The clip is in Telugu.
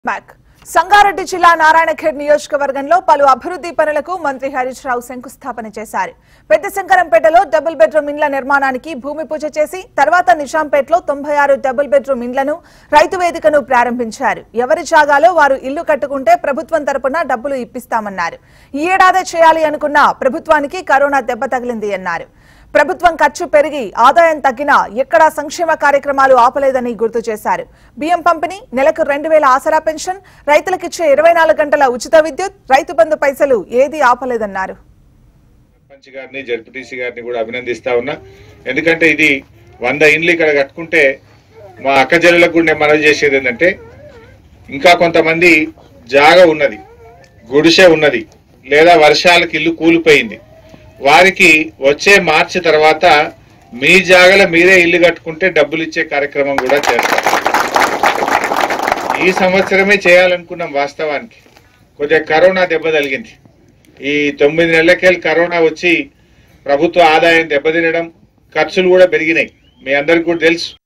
బ్యాక్ సంగారెడ్డి జిల్లా నారాయణఖేడ్ నియోజకవర్గంలో పలు అభివృద్ధి పనులకు మంత్రి హరీష్ రావు శంకుస్థాపన చేశారు పెద్ద శంకరంపేటలో డబుల్ బెడ్రూమ్ ఇండ్ల నిర్మాణానికి భూమి పూజ చేసి తర్వాత నిజాంపేటలో తొంభై ఆరు డబుల్ బెడ్రూమ్ ఇండ్లను రైతు వేదికను ప్రారంభించారు ఎవరి జాగాలో వారు ఇల్లు కట్టుకుంటే ప్రభుత్వం తరపున డబ్బులు ఇప్పిస్తామన్నారు ఈ ఏడాదే చేయాలి అనుకున్న ప్రభుత్వానికి కరోనా దెబ్బ తగిలింది అన్నారు ప్రభుత్వం ఖర్చు పెరిగి ఆదాయం తగ్గినా ఎక్కడా సంక్షేమ కార్యక్రమాలు ఆపలేదని గుర్తు చేశారు బియ్యం పంపిణీ నెలకు రెండు వేల ఆసరా పెన్షన్ రైతులకిచ్చే ఇరవై నాలుగు గంటల ఉచిత విద్యుత్ రైతు బంధు పైసలు ఏదీ ఆపలేదన్నారు సర్పంచ్ గారిని జడ్పీటీసీ గారిని కూడా అభినందిస్తా ఉన్నా ఎందుకంటే ఇది వంద ఇండ్లు ఇక్కడ కట్టుకుంటే మా అక్క చెల్లెలకు కూడా నేను మనవి చేసేది ఏంటంటే ఇంకా కొంతమంది జాగ ఉన్నది గుడిసె ఉన్నది లేదా వర్షాలకు ఇల్లు కూలిపోయింది వారికి వచ్చే మార్చి తర్వాత మీ జాగల మీరే ఇల్లు కట్టుకుంటే డబ్బులు ఇచ్చే కార్యక్రమం కూడా చేస్తాం ఈ సంవత్సరమే చేయాలనుకున్నాం వాస్తవానికి కొద్దిగా కరోనా దెబ్బ తగిలింది ఈ తొమ్మిది నెలలకెళ్ళి కరోనా వచ్చి ప్రభుత్వ ఆదాయం దెబ్బతినడం ఖర్చులు కూడా పెరిగినాయి మీ అందరికి కూడా తెలుసు